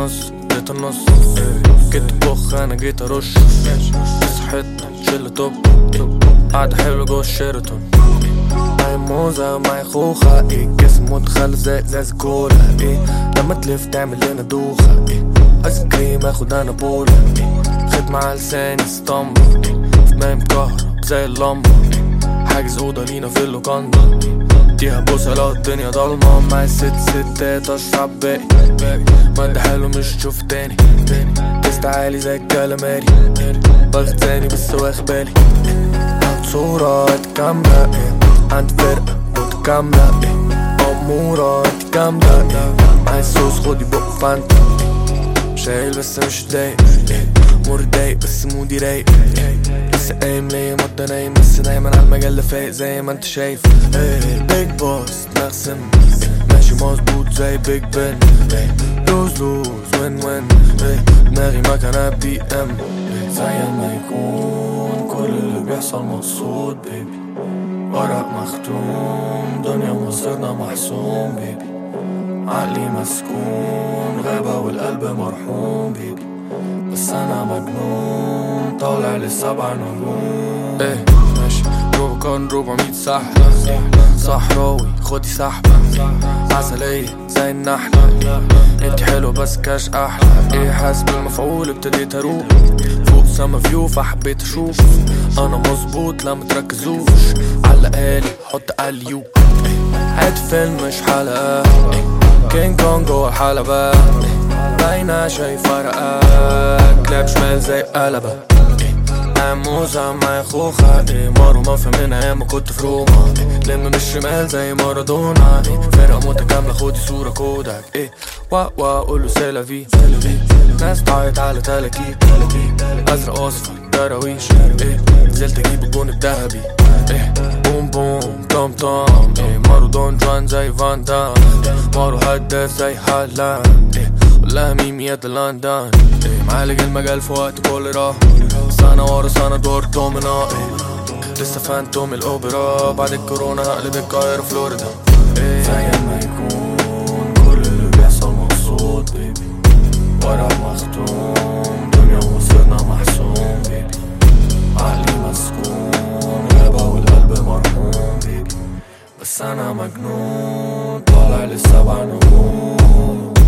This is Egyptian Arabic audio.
النص جيت النص جيت بخ انا جيت ارش صحتنا شلة توب قاعدة حلوة جوه الشيراتون معي موزة معي خوخة ايه جسم متخلف زي ازاز كولا ايه لما تلف تعمل لنا دوخة ايه ايس كريم اخد انا بولا ايه خدمة على لساني اسطمبة ايه في نايم كهرب زي اللمبة ايه حاجز اوضة لينا في اللوكاندا اديها بوسة لو الدنيا ضلمة معايا ست ستات اشرب باقي مادة حلو مش تشوف تاني تست عالي زي الكلاماري باخد تاني بس واخد بالي عند صورة كاملة ايه عند فرقة متكاملة ايه أمورة انت كاملة ايه عايز صوص خدي بق فانتا شايل بس مش ضايق ايه مور ضايق بس مودي رايق ايه لسه قايم ليا مدة نايم بس دايما على المجلة فايق زي ما انت شايف ايه بيج بوس نغسم ماشي مظبوط زي بيج بن ايه لوز لوز وين وين ايه دماغي مكنة بي ام ايه زي ما يكون كل اللي بيحصل مقصود بيبي ورق مختوم دنيا مصيرنا محسوم بيبي عقلي مسكون غابة والقلب مرحوم بيبي بس انا مجنون طالع للسبع نجوم ايه ماشي روبكون 400 سحلة صحراوي خدي سحبة عسلية زي النحلة انتي حلوة بس كاش احلى ايه حاسس بالمفعول ابتديت اروح فوق سما فيو فحبيت اشوف انا مظبوط لا متركزوش علقالي حط اليو عيد فيلم مش حلقة كينج كونج جوه الحلبة باينة شايفة رقاك كلاب شمال زي قلبة موزة معايا خوخة ايه مارو ما فهمنا ايام ما كنت في روما إيه لم من الشمال زي مارادونا ايه فرقة متكاملة خدي صورة كودك ايه وا وا قوله سيلافي ناس تعيط على تلاكيك ازرق اصفر دراويش ايه نزلت اجيب الجون الذهبي ايه بوم بوم توم توم ايه مارو دون جوان زي فان دام إيه مارو هداف زي هالاند ايه والله ميمية لندن ايه معالج المجال في وقت كل راح سنة ورا سنة دور دومينا ايه لسه فانتوم الاوبرا بعد الكورونا هقلب القاهرة فلوريدا ايه زي ما يكون كل اللي بيحصل مقصود بيبي ورق مختوم دنيا ومصيرنا محسوم بيبي عقلي مسكون غابة والقلب مرحوم بيبي بس انا مجنون طالع للسبع نجوم